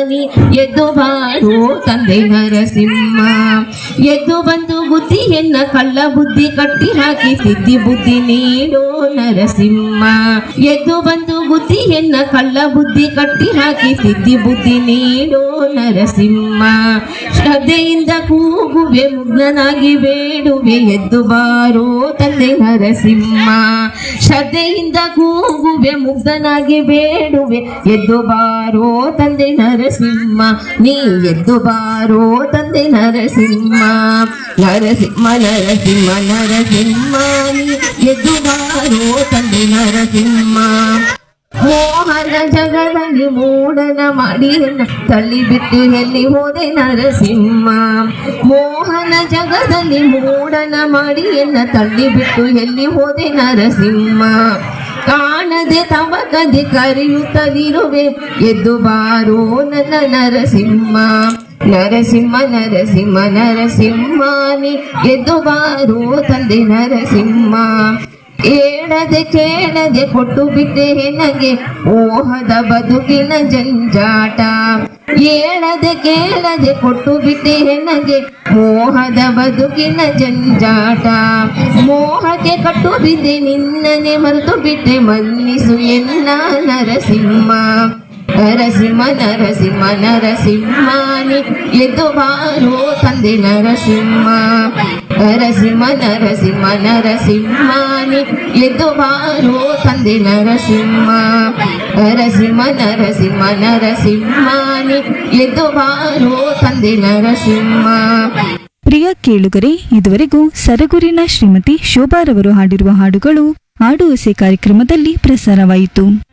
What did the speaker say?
ನೀ ಎದ್ದು ಬಾರೋ ತಂದೆ ನರಸಿಂಹ ಎದ್ದು ಬಂದು ಬುದ್ಧಿಯನ್ನ ಕಳ್ಳ ಬುದ್ಧಿ ಕಟ್ಟಿ ಹಾಕಿ ಸಿದ್ಧಿ ಬುದ್ಧಿ ನೀಡೋ ನರಸಿಂಹ ಎದ್ದು ಬಂದು ಬುದ್ಧಿಯನ್ನ ಕಳ್ಳ ಬುದ್ಧಿ ಕಟ್ಟಿ ಹಾಕಿ ಸಿದ್ಧಿ ಬುದ್ಧಿ ನೀಡೋ ನರಸಿಂಹ ಶ್ರದ್ಧೆಯಿಂದ ಕೂಗುವೆ ಮುಗ್ನನಾಗಿ ಬೇಡುವೆ ಎದ್ದು ಬಾರೋ ತಂದೆ ನರಸಿಂಹ ಶ್ರದ್ಧೆಯಿಂದ ಕೂಗುವೆ ಮುಗ್ಧನಾಗಿ ಬೇಡುವೆ ಎದ್ದು ಬಾರೋ ತಂದೆ ನರಸಿಂಹ ನೀ ಎದ್ದು ಬಾರೋ ತಂದೆ ನರಸಿಂಹ ನರಸಿಂಹ ನರಸಿಂಹ ನರಸಿಂಹ ನೀ ಎದ್ದು ಬಾರೋ ತಂದೆ ನರಸಿಂಹ ಮೋಹನ ಜಗದಲ್ಲಿ ಮೂಡನ ಮಾಡಿ ತಳ್ಳಿ ಬಿಟ್ಟು ಎಲ್ಲಿ ಹೋದೆ ನರಸಿಂಹ ಮೋಹನ ಜಗದಲ್ಲಿ ಮೂಡನ ಮಾಡಿ ಎನ್ನ ತಳ್ಳಿ ಬಿಟ್ಟು ಎಲ್ಲಿ ಹೋದೆ ನರಸಿಂಹ ಕಾಣದೆ ತವಕದೆ ಕರೆಯುತ್ತಲಿರುವೆ ಎದ್ದು ಬಾರೋ ನನ್ನ ನರಸಿಂಹ ನರಸಿಂಹ ನರಸಿಂಹ ನರಸಿಂಹಾನಿ ಎದ್ದು ಬಾರೋ ತಂದೆ ನರಸಿಂಹ ಏಳದೆ ಕೇಳದೆ ಕೊಟ್ಟು ಬಿಟ್ಟೆ ನನಗೆ ಮೋಹದ ಬದುಕಿನ ಜಂಜಾಟ ಏಳದೆ ಕೇಳದೆ ಕೊಟ್ಟು ಬಿಟ್ಟೆ ನನಗೆ ಮೋಹದ ಬದುಕಿನ ಜಂಜಾಟ ಮೋಹಕ್ಕೆ ಕಟ್ಟು ಬಿದ್ದೆ ನಿನ್ನನೆ ಮರೆತು ಬಿಟ್ಟೆ ಮನ್ನಿಸು ಎನ್ನ ನರಸಿಂಹ ನರಸಿಂಹ ನರಸಿಂಹ ನರಸಿಂಹಾನಿ ಎದ್ದು ಬಾರೋ ತಂದೆ ನರಸಿಂಹ ನರಸಿಂಹ ನರಸಿಂಹ ನರಸಿಂಹಾನಿ ಎದ್ದು ಬಾರೋ ತಂದೆ ನರಸಿಂಹ ನರಸಿಂಹ ನರಸಿಂಹ ನರಸಿಂಹಾನಿ ಎದ್ದು ಬಾರೋ ತಂದೆ ನರಸಿಂಹ ಪ್ರಿಯ ಕೇಳುಗರೆ ಇದುವರೆಗೂ ಸರಗೂರಿನ ಶ್ರೀಮತಿ ಶೋಭಾರವರು ಹಾಡಿರುವ ಹಾಡುಗಳು ಹಾಡು ಹೊಸೆ ಕಾರ್ಯಕ್ರಮದಲ್ಲಿ ಪ್ರಸಾರವಾಯಿತು